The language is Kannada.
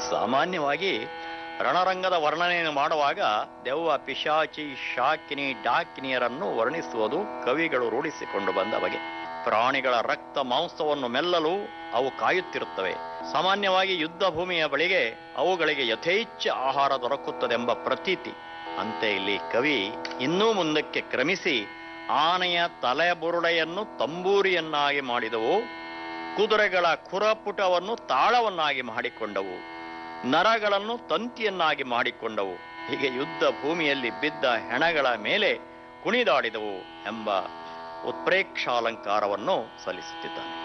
ಸಾಮಾನ್ಯವಾಗಿ ರಣರಂಗದ ವರ್ಣನೆಯನ್ನು ಮಾಡುವಾಗ ದೆವ್ವ ಪಿಶಾಚಿ ಶಾಕಿನಿ ಡಾಕಿನಿಯರನ್ನು ವರ್ಣಿಸುವುದು ಕವಿಗಳು ರೂಢಿಸಿಕೊಂಡು ಬಂದ ಬಗೆ ಪ್ರಾಣಿಗಳ ರಕ್ತ ಮಾಂಸವನ್ನು ಮೆಲ್ಲಲು ಅವು ಕಾಯುತ್ತಿರುತ್ತವೆ ಸಾಮಾನ್ಯವಾಗಿ ಯುದ್ಧ ಭೂಮಿಯ ಬಳಿಗೆ ಅವುಗಳಿಗೆ ಯಥೇಚ್ಛ ಆಹಾರ ದೊರಕುತ್ತದೆಂಬ ಪ್ರತೀತಿ ಅಂತೆ ಇಲ್ಲಿ ಕವಿ ಇನ್ನೂ ಮುಂದಕ್ಕೆ ಕ್ರಮಿಸಿ ಆನೆಯ ತಲೆಬುರುಡೆಯನ್ನು ತಂಬೂರಿಯನ್ನಾಗಿ ಮಾಡಿದವು ಕುದುರೆಗಳ ಖುರಪುಟವನ್ನು ತಾಳವನ್ನಾಗಿ ಮಾಡಿಕೊಂಡವು ನರಗಳನ್ನು ತಂತಿಯನ್ನಾಗಿ ಮಾಡಿಕೊಂಡವು ಹೀಗೆ ಯುದ್ಧ ಭೂಮಿಯಲ್ಲಿ ಬಿದ್ದ ಹೆಣಗಳ ಮೇಲೆ ಕುಣಿದಾಡಿದವು ಎಂಬ ಉತ್ಪ್ರೇಕ್ಷಾಲಂಕಾರವನ್ನು ಸಲ್ಲಿಸುತ್ತಿದ್ದಾನೆ